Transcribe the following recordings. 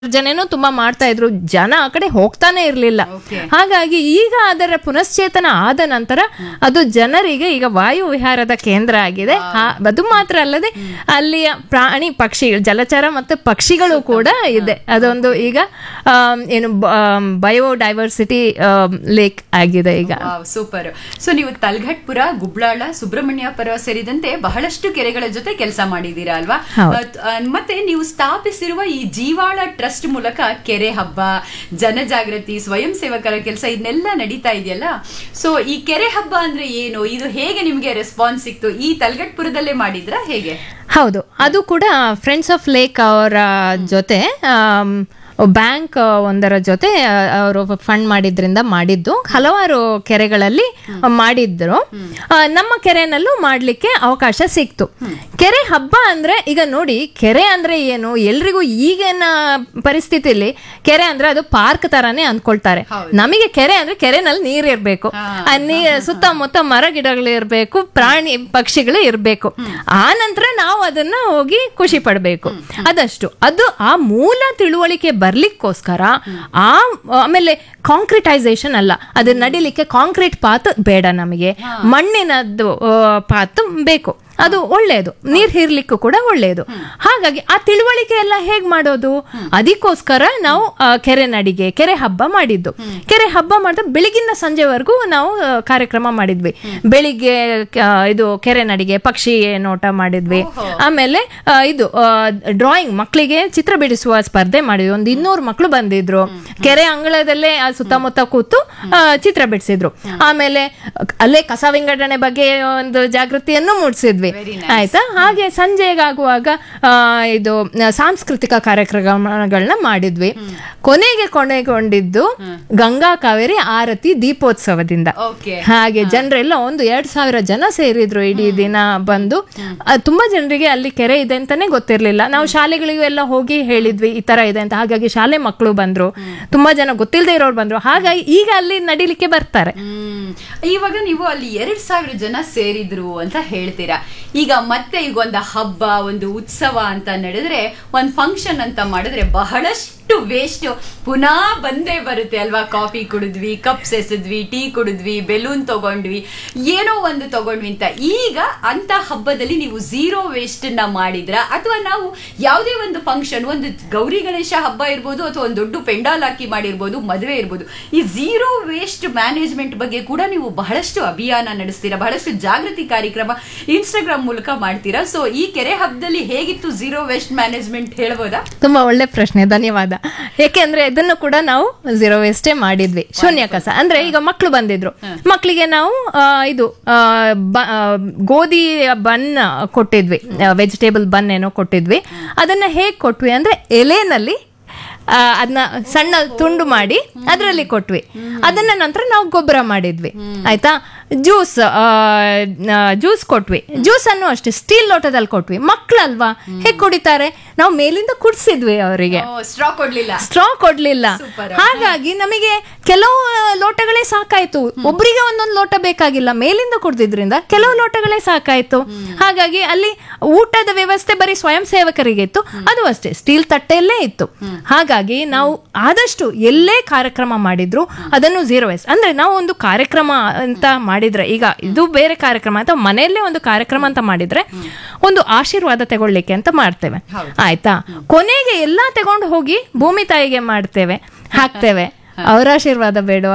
ಜನನೂ ತುಂಬಾ ಮಾಡ್ತಾ ಇದ್ರು ಜನ ಆ ಕಡೆ ಹೋಗ್ತಾನೆ ಇರ್ಲಿಲ್ಲ Okay. ಹಾಗಾಗಿ ಈಗ ಅದರ ಪುನಶ್ಚೇತನ ಆದ ನಂತರ ಅದು ಜನರಿಗೆ ಈಗ ವಾಯು ವಿಹಾರದ ಕೇಂದ್ರ ಆಗಿದೆ ಆ- ಅದು ಮಾತ್ರ ಅಲ್ಲದೆ ಅಲ್ಲಿಯ ಪ್ರಾಣಿ ಪಕ್ಷಿಗಳು ಜಲಚರ ಮತ್ತು ಪಕ್ಷಿಗಳು ಕೂಡ ಇದೆ ಅದೊಂದು ಈಗ ಆಮ್, ಏನು ಬಯೋಡೈವರ್ಸಿಟಿ ಲೇಕ್ ಆಗಿದೆ ಈಗ ಸೂಪರ್ ಸೊ ನೀವು ತಲ್ಘಟ್ಪುರ ಗುಬ್ಳಾಳ ಸುಬ್ರಹ್ಮಣ್ಯಪುರ ಸೇರಿದಂತೆ ಬಹಳಷ್ಟು ಕೆರೆಗಳ ಜೊತೆ ಕೆಲಸ ಮಾಡಿದ್ದೀರಾ ಅಲ್ವಾ ಹೌದು. ಅತ್- ಆ, ಮತ್ತೆ ನೀವು ಸ್ಥಾಪಿಸಿರುವ ಈ ಜೀವಾಳ ಟ್ರಸ್ಟ್ ಮೂಲಕ ಕೆರೆ ಹಬ್ಬ ಜನಜಾಗೃತಿ ಸ್ವಯಂ ಸೇವಕರ ಕೆಲಸ ಇದನ್ನೆಲ್ಲ ನಡೀತಾ ಇದೆಯಲ್ಲ ಸೊ ಈ ಕೆರೆ ಹಬ್ಬ ಅಂದ್ರೆ ಏನು ಇದು ಹೇಗೆ ನಿಮ್ಗೆ ರೆಸ್ಪಾನ್ಸ್ ಸಿಕ್ತು ಈ ತಲ್ಗಟ್ಪುರದಲ್ಲೇ ಮಾಡಿದ್ರಾ ಹೇಗೆ ಹೌದು ಅದು ಕೂಡ ಫ್ರೆಂಡ್ಸ್ ಆಫ್ ಲೇಕ್ ಅವರ ಜೊತೆ ಬ್ಯಾಂಕ್ ಒಂದರ ಜೊತೆ ಅವರು ಫಂಡ್ ಮಾಡಿದ್ರಿಂದ ಮಾಡಿದ್ದು ಹಲವಾರು ಕೆರೆಗಳಲ್ಲಿ ಮಾಡಿದ್ರು ಆ, ನಮ್ಮ ಕೆರೆನಲ್ಲೂ ಮಾಡ್ಲಿಕ್ಕೆ ಅವಕಾಶ ಸಿಕ್ತು ಕೆರೆ ಹಬ್ಬ ಅಂದ್ರೆ ಈಗ ನೋಡಿ ಕೆರೆ ಅಂದ್ರೆ ಏನು ಎಲ್ರಿಗೂ ಈಗಿನ ಪರಿಸ್ಥಿತಿಲಿ ಕೆರೆ ಅಂದ್ರೆ ಅದು ಪಾರ್ಕ್ ತರಾನೇ ಅನ್ಕೊಳ್ತಾರೆ ನಮಗೆ ಕೆರೆ ಅಂದ್ರೆ ಕೆರೆನಲ್ಲಿ ನೀರ್ ಇರ್ಬೇಕು ಆ ನೀರ್ ಸುತ್ತಮುತ್ತ ಮರ ಗಿಡಗಳು ಇರ್ಬೇಕು ಪ್ರಾಣಿ ಪಕ್ಷಿಗಳು ಇರ್ಬೇಕು ಆ ನಂತರ ನಾವು ಅದನ್ನ ಹೋಗಿ ಖುಷಿ ಪಡ್ಬೇಕು ಅದಷ್ಟು ಅದು ಆ ಮೂಲ ತಿಳುವಳಿಕೆ ಬರ್ಲಿಕ್ಕೋಸ್ಕರ ಆ ಆಮೇಲೆ ಕಾಂಕ್ರಿಟೈಸೇಷನ್ ಅಲ್ಲ ಅದು ನಡಿಲಿಕ್ಕೆ ಕಾಂಕ್ರೀಟ್ ಪಾತ್ ಬೇಡ ನಮಗೆ ಮಣ್ಣಿನದ್ದು ಪಾತ್ ಬೇಕು ಅದು ಒಳ್ಳೆಯದು ನೀರ್ ಹೀರ್ಲಿಕ್ಕೂ ಕೂಡ ಒಳ್ಳೆಯದು ಹಾಗಾಗಿ ಆ ತಿಳುವಳಿಕೆ ಎಲ್ಲ ಹೇಗ್ ಮಾಡೋದು ಅದಕ್ಕೋಸ್ಕರ ನಾವು ಆ, ಕೆರೆ ನಡಿಗೆ ಕೆರೆ ಹಬ್ಬ ಮಾಡಿದ್ದು ಕೆರೆ ಹಬ್ಬ ಮಾಡಿದ್ರೆ ಬೆಳಿಗಿನ ಸಂಜೆವರೆಗೂ ನಾವು ಆ, ಕಾರ್ಯಕ್ರಮ ಮಾಡಿದ್ವಿ ಬೆಳಿಗ್ಗೆ ಆ, ಇದು ಕೆರೆ ನಡಿಗೆ ಪಕ್ಷಿ ನೋಟ ಮಾಡಿದ್ವಿ ಆಮೇಲೆ ಆ, ಇದು ಡ್ರಾಯಿಂಗ್ ಮಕ್ಕಳಿಗೆ ಚಿತ್ರ ಬಿಡಿಸುವ ಸ್ಪರ್ಧೆ ಮಾಡಿದ್ವಿ ಒಂದು ಇನ್ನೂರು ಮಕ್ಕಳು ಬಂದಿದ್ರು ಕೆರೆ ಅಂಗಳದಲ್ಲೇ ಆ ಸುತ್ತಮುತ್ತ ಕೂತು ಆ, ಚಿತ್ರ ಬಿಡಿಸಿದ್ರು ಆಮೇಲೆ ಅಲ್ಲೇ ಕಸ ವಿಂಗಡಣೆ ಬಗ್ಗೆ ಒಂದು ಜಾಗೃತಿಯನ್ನು ಮೂಡಿಸಿದ್ವಿ ಆಯ್ತಾ ಹಾಗೆ ಸಂಜೆಗಾಗುವಾಗ ಆ, ಇದು ಆ, ಸಾಂಸ್ಕೃತಿಕ ಕಾರ್ಯಕ್ರಮಗಳನ್ನ ಮಾಡಿದ್ವಿ ಕೊನೆಗೆ ಕೊನೆಗೊಂಡಿದ್ದು ಗಂಗಾ ಕಾವೇರಿ ಆರತಿ ದೀಪೋತ್ಸವದಿಂದ ಓಕೆ ಹಾಗೆ ಜನರೆಲ್ಲ ಒಂದು ಎರಡ್ ಸಾವಿರ ಜನ ಸೇರಿದ್ರು ಇಡೀ ದಿನ ಬಂದು ಆ, ತುಂಬಾ ಜನರಿಗೆ ಅಲ್ಲಿ ಕೆರೆ ಇದೆ ಅಂತಾನೆ ಗೊತ್ತಿರ್ಲಿಲ್ಲ ನಾವು ಶಾಲೆಗಳಿಗೂ ಎಲ್ಲ ಹೋಗಿ ಹೇಳಿದ್ವಿ ಈ ತರ ಇದೆ ಅಂತ ಹಾಗಾಗಿ ಶಾಲೆ ಮಕ್ಕಳು ಬಂದ್ರು ತುಂಬಾ ಜನ ಗೊತ್ತಿಲ್ಲದೆ ಇರೋರು ಬಂದ್ರು ಹಾಗಾಗಿ ಈಗ ಅಲ್ಲಿ ನಡಿಲಿಕ್ಕೆ ಬರ್ತಾರೆ ಹ್ಮ್ ಇವಾಗ ನೀವು ಅಲ್ಲಿ ಎರಡ್ ಸಾವಿರ ಜನ ಸೇರಿದ್ರು ಅಂತ ಹೇಳ್ತೀರಾ ಈಗ ಮತ್ತೆ ಈಗ ಒಂದು ಹಬ್ಬ ಒಂದು ಉತ್ಸವ ಅಂತ ನಡೆದ್ರೆ ಒಂದ್ ಫಂಕ್ಷನ್ ಅಂತ ಮಾಡಿದ್ರೆ ಬಹಳಷ್ಟು ವೇಸ್ಟ್ ಪುನಃ ಬಂದೇ ಬರುತ್ತೆ ಅಲ್ವಾ ಕಾಫಿ ಕುಡಿದ್ವಿ ಕಪ್ಸ್ ಎಸೆದ್ವಿ ಟೀ ಕುಡಿದ್ವಿ ಬೆಲೂನ್ ತಗೊಂಡ್ವಿ ಏನೋ ಒಂದು ತಗೊಂಡ್ವಿ ಅಂತ ಈಗ ಅಂತ ಹಬ್ಬದಲ್ಲಿ ನೀವು ಝೀರೋ ವೇಸ್ಟ್ ನ ಮಾಡಿದ್ರ ಅಥವಾ ನಾವು ಯಾವುದೇ ಒಂದು ಫಂಕ್ಷನ್ ಒಂದು ಗೌರಿ ಗಣೇಶ ಹಬ್ಬ ಇರ್ಬೋದು ಅಥವಾ ಒಂದು ದೊಡ್ಡ ಪೆಂಡಾಲ್ ಹಾಕಿ ಮಾಡಿರ್ಬೋದು ಮದುವೆ ಇರ್ಬೋದು ಈ ಝೀರೋ ವೇಸ್ಟ್ ಮ್ಯಾನೇಜ್ಮೆಂಟ್ ಬಗ್ಗೆ ಕೂಡ ನೀವು ಬಹಳಷ್ಟು ಅಭಿಯಾನ ನಡೆಸ್ತೀರಾ ಬಹಳಷ್ಟು ಜಾಗೃತಿ ಕಾರ್ಯಕ್ರಮ ಇನ್ಸ್ಟಾಗ್ರಾಮ್ ಮೂಲಕ ಮಾಡ್ತೀರಾ ಸೊ ಈ ಕೆರೆ ಹಬ್ಬದಲ್ಲಿ ಹೇಗಿತ್ತು ಝೀರೋ ವೇಸ್ಟ್ ಮ್ಯಾನೇಜ್ಮೆಂಟ್ ಹೇಳ್ಬೋದಾ ತುಂಬಾ ಒಳ್ಳೆ ಪ್ರಶ್ನೆ ಧನ್ಯವಾದ ಯಾಕೆಂದ್ರೆ ಇದನ್ನು ಕೂಡ ನಾವು ಝೀರೋ ವೇಸ್ಟೇ ಮಾಡಿದ್ವಿ ಶೂನ್ಯ ಕಸ ಅಂದ್ರೆ ಈಗ ಮಕ್ಕಳು ಬಂದಿದ್ರು ಮಕ್ಕಳಿಗೆ ನಾವು ಆ, ಇದು ಆ, ಬ- ಆ, ಗೋಧಿ ಬನ್ ಕೊಟ್ಟಿದ್ವಿ ವೆಜಿಟೇಬಲ್ ಬನ್ ಏನೋ ಕೊಟ್ಟಿದ್ವಿ ಅದನ್ನ ಹೇಗ್ ಕೊಟ್ವಿ ಅಂದ್ರೆ ಎಲೆನಲ್ಲಿ ಆ, ಅದನ್ನ ಸಣ್ಣ ತುಂಡು ಮಾಡಿ ಅದರಲ್ಲಿ ಕೊಟ್ವಿ ಅದನ್ನ ನಂತರ ನಾವು ಗೊಬ್ಬರ ಮಾಡಿದ್ವಿ ಆಯ್ತಾ ಜ್ಯೂಸ್ ಜ್ಯೂಸ್ ಕೊಟ್ವಿ ಜ್ಯೂಸ್ ಅನ್ನು ಅಷ್ಟೇ ಸ್ಟೀಲ್ ಲೋಟದಲ್ಲಿ ಕೊಟ್ವಿ ಮಕ್ಕಳಲ್ವಾ ಹೇಗ್ ಕುಡಿತಾರೆ ನಾವು ಮೇಲಿಂದ ಕುಡ್ಸಿದ್ವಿ ಅವರಿಗೆ ಸ್ಟ್ರಾ ಕೊಡ್ಲಿಲ್ಲ ಸ್ಟ್ರಾ ಕೊಡ್ಲಿಲ್ಲ Super. ಹಾಗಾಗಿ ನಮಗೆ ಕೆಲವು ಆ, ಲೋಟಗಳೇ ಸಾಕಾಯ್ತು ಒಬ್ರಿಗೆ ಒಂದೊಂದು ಲೋಟ ಬೇಕಾಗಿಲ್ಲ ಮೇಲಿಂದ ಕುಡ್ದಿದ್ರಿಂದ ಕೆಲವು ಲೋಟಗಳೇ ಸಾಕಾಯ್ತು ಹಾಗಾಗಿ ಅಲ್ಲಿ ಊಟದ ವ್ಯವಸ್ಥೆ ಬರೀ ಸ್ವಯಂ ಸೇವಕರಿಗೆ ಇತ್ತು ಅದು ಅಷ್ಟೇ ಸ್ಟೀಲ್ ತಟ್ಟೆಯಲ್ಲೇ ಇತ್ತು ಹಾಗಾಗಿ ನಾವು ಆದಷ್ಟು ಎಲ್ಲೇ ಕಾರ್ಯಕ್ರಮ ಮಾಡಿದ್ರು ಅದನ್ನು ಝೀರೋ ವೇಸ್ಟ್ ಅಂದ್ರೆ ನಾವು ಒಂದು ಕಾರ್ಯಕ್ರಮ ಅಂತ ಮಾಡಿದ್ರೆ ಈಗ ಇದು ಬೇರೆ ಕಾರ್ಯಕ್ರಮ ಅಥವಾ ಮನೆಯಲ್ಲೇ ಒಂದು ಕಾರ್ಯಕ್ರಮ ಅಂತ ಮಾಡಿದ್ರೆ ಒಂದು ಆಶೀರ್ವಾದ ತಗೊಳ್ಳಿಕ್ಕೆ ಅಂತ ಮಾಡ್ತೇವೆ ಆಯ್ತಾ ಕೊನೆಗೆ ಎಲ್ಲಾ ತಗೊಂಡು ಹೋಗಿ ಭೂಮಿ ತಾಯಿಗೆ ಮಾಡ್ತೇವೆ ಹಾಕ್ತೇವೆ ಅವರ ಆಶೀರ್ವಾದ ಬೇಡವಾ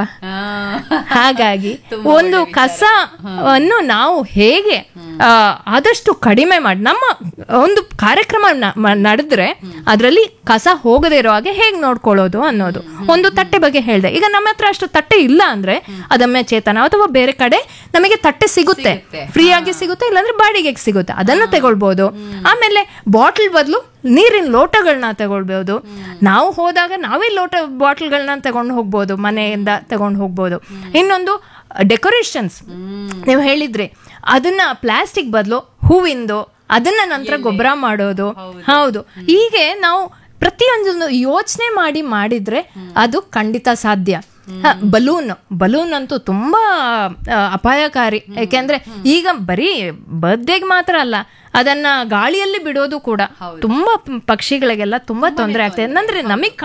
ಹಾಗಾಗಿ ಒಂದು ಕಸವನ್ನು ನಾವು ಹೇಗೆ ಆ, ಆದಷ್ಟು ಕಡಿಮೆ ಮಾಡಿ ನಮ್ಮ ಒಂದು ಕಾರ್ಯಕ್ರಮ ನ- ಮ- ನಡೆದ್ರೆ ಅದರಲ್ಲಿ ಕಸ ಹೋಗದೇ ಇರೋ ಹಾಗೆ ಹೇಗೆ ನೋಡ್ಕೊಳ್ಳೋದು ಅನ್ನೋದು ಒಂದು ತಟ್ಟೆ ಬಗ್ಗೆ ಹೇಳಿದೆ ಈಗ ನಮ್ಮ ಹತ್ರ ಅಷ್ಟು ತಟ್ಟೆ ಇಲ್ಲ ಅಂದ್ರೆ ಅದಮ್ಮ ಚೇತನ ಅಥವಾ ಬೇರೆ ಕಡೆ ನಮಗೆ ತಟ್ಟೆ ಸಿಗುತ್ತೆ ಸಿಗುತ್ತೆ. ಫ್ರೀ ಆಗಿ ಸಿಗುತ್ತೆ ಇಲ್ಲಾಂದ್ರೆ ಬಾಡಿಗೆಗೆ ಸಿಗುತ್ತೆ ಅದನ್ನು ತಗೊಳ್ಬಹುದು ಆಮೇಲೆ ಬಾಟಲ್ ಬದಲು ನೀರಿನ ಲೋಟಗಳನ್ನ ತಗೊಳ್ಬಹುದು ನಾವು ಹೋದಾಗ ನಾವೇ ಲೋಟ ಬಾಟಲ್ಗಳನ್ನ ತಗೊಂಡು ಹೋಗ್ಬೋದು ಮನೆಯಿಂದ ತಗೊಂಡು ಹೋಗ್ಬೋದು ಇನ್ನೊಂದು ಡೆಕೋರೇಷನ್ಸ್ ನೀವು ಹೇಳಿದ್ರಿ ಅದನ್ನ ಪ್ಲಾಸ್ಟಿಕ್ ಬದಲು ಹೂವಿಂದು ಅದನ್ನ ನಂತರ ಗೊಬ್ಬರ ಮಾಡೋದು ಹೌದು ಹೀಗೆ ನಾವು ಪ್ರತಿಯೊಂದನ್ನು ಯೋಚನೆ ಮಾಡಿ ಮಾಡಿದ್ರೆ ಅದು ಖಂಡಿತ ಸಾಧ್ಯ ಬಲೂನ್ ಬಲೂನ್ ಅಂತೂ ತುಂಬಾ ಆ, ಅಪಾಯಕಾರಿ ಯಾಕೆಂದ್ರೆ ಈಗ ಬರೀ ಬರ್ತ್ಡೇಗೆ ಮಾತ್ರ ಅಲ್ಲ ಅದನ್ನ ಗಾಳಿಯಲ್ಲಿ ಬಿಡೋದು ಕೂಡ ತುಂಬಾ ಪ್- ಪಕ್ಷಿಗಳಿಗೆಲ್ಲ ತುಂಬಾ ತೊಂದರೆ ಆಗ್ತದೆ ಅಂದ್ರೆ ನಮಗ್